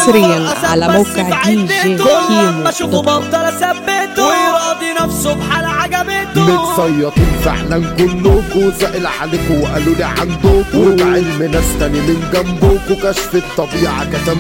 حصريا على موقع دي جي كل كيمو لما اشوفه دوت كوم. بفضل اثبته ويراضي نفسه بحال عجبته متصيطين فعلا كلكوا سائل عليكوا وقالوا لي عندكوا وبعلم ناس تاني من جنبكوا كشف الطبيعة كتم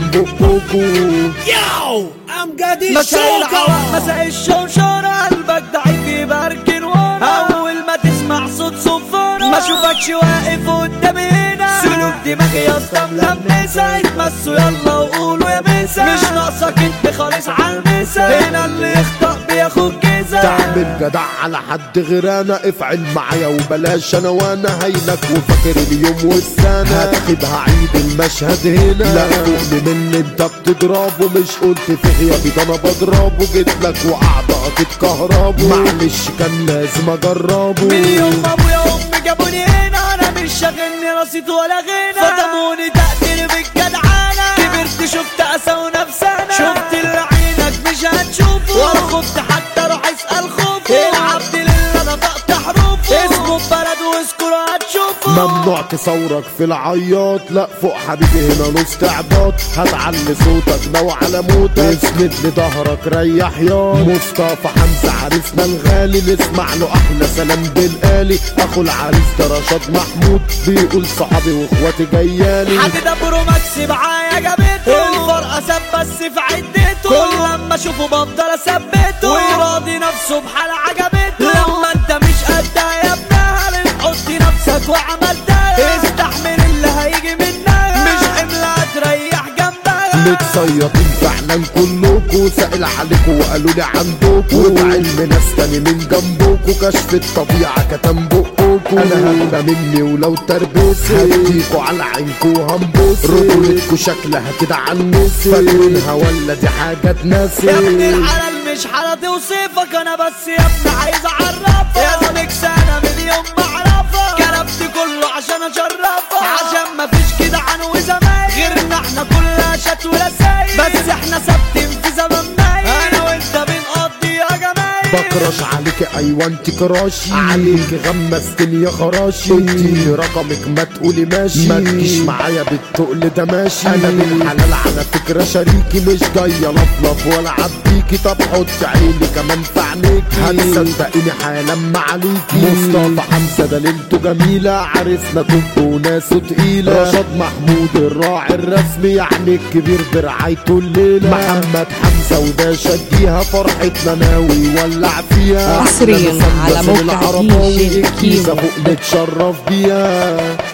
بقكوا ياو امجد مساء الهوا مساء الشوشرة قلبك ضعيف يبركن ورا اول ما تسمع صوت صفارة ما اشوفكش واقف قدامي هنا سلوك دماغي يا اسطى ملمسة اتمسوا يلا وقولوا يا مسا مش ناقصك انت خالص عالمسا هنا اللي يخطأ بياخد جزا تعمل جدع على حد غير انا افعل معايا وبلاش انا وانا هينك وفاكر اليوم والسنة هتاخدها عيد المشهد هنا لا فوقني من اللي انت بتضربه مش قلت في غيابي ده انا بضربه جيت لك واعضائك اتكهربوا معلش كان لازم اجربه من يوم ما ابويا وامي جابوني هنا انا مش شاغلني رصيد ولا غنى فطموني تقدير بالجدعانة كبرت شفت اسى ونفسانة شفت اللي عينك مش هتشوفه ولا خفت حتى روح اسأل خوفه العبد لله نطقت حروفه اسمه ببلد واذكره هتشوفه ممنوع تصورك في العياط لا فوق حبيبي هنا نص تعباط هتعلي صوتك لو على موتك اسند لظهرك ريح يا مصطفى حمزة عريسنا الغالي نسمع له احلى سلام بالآلي اخو العريس ده رشاد محمود بيقول صحابي واخواتي جيالي حد ده بروماكس معايا جابته الفرقة ساب بس في عدته كل لما اشوفه بفضل اثبته ويراضي نفسه بحال عجبته لما انت مش قدها يا ابنها لنحط نفسك وعملتها استحمل اللي هيجي منها مش حملة تريح جنبها متصيطين فعلا كلكوا سائل عليكوا وقالوا لي عندكوا وبعلم ناس تاني من جنبكوا كشف الطبيعة كتم بقكوا انا هبقى مني ولو تربسي هديكوا على عينكوا وهنبص رجولتكوا شكلها كده عنسي فاكرينها ولا دي حاجة تناسي يا ابني الحلال مش حالة توصفك انا بس يا ابني عايز اعرفك يا ابنك سنة من يوم ما اعرفك كرفت كله عشان اشرفك عشان ما فيش كده عنو زمان غيرنا احنا كلها شات ولا سايق بس احنا ثابتين في زمن نايم انا وانت بنقضي يا جمايل بكرش عليك ايوه انت كراشي عليك غمستني يا خراشي اديني رقمك ما تقولي ماشي ما تجيش معايا بالتقل ده ماشي انا بالحلال على فكره شريكي مش جايه لفلف ولا عبيكي طب حط عيني كمان في عينيكي هتصدقيني حالا ما عليكي مصطفى حمزه ده ليلته جميله عرسنا طب وناسه تقيله رشاد محمود الراعي الرسمي يعني الكبير برعايته الليله محمد حمزه وده شديها فرحتنا ناوي ولع فيها حصرياً أحلى على مثلث موقع العرباوي دي جي الجيزة كيمو. فوق نتشرف بيها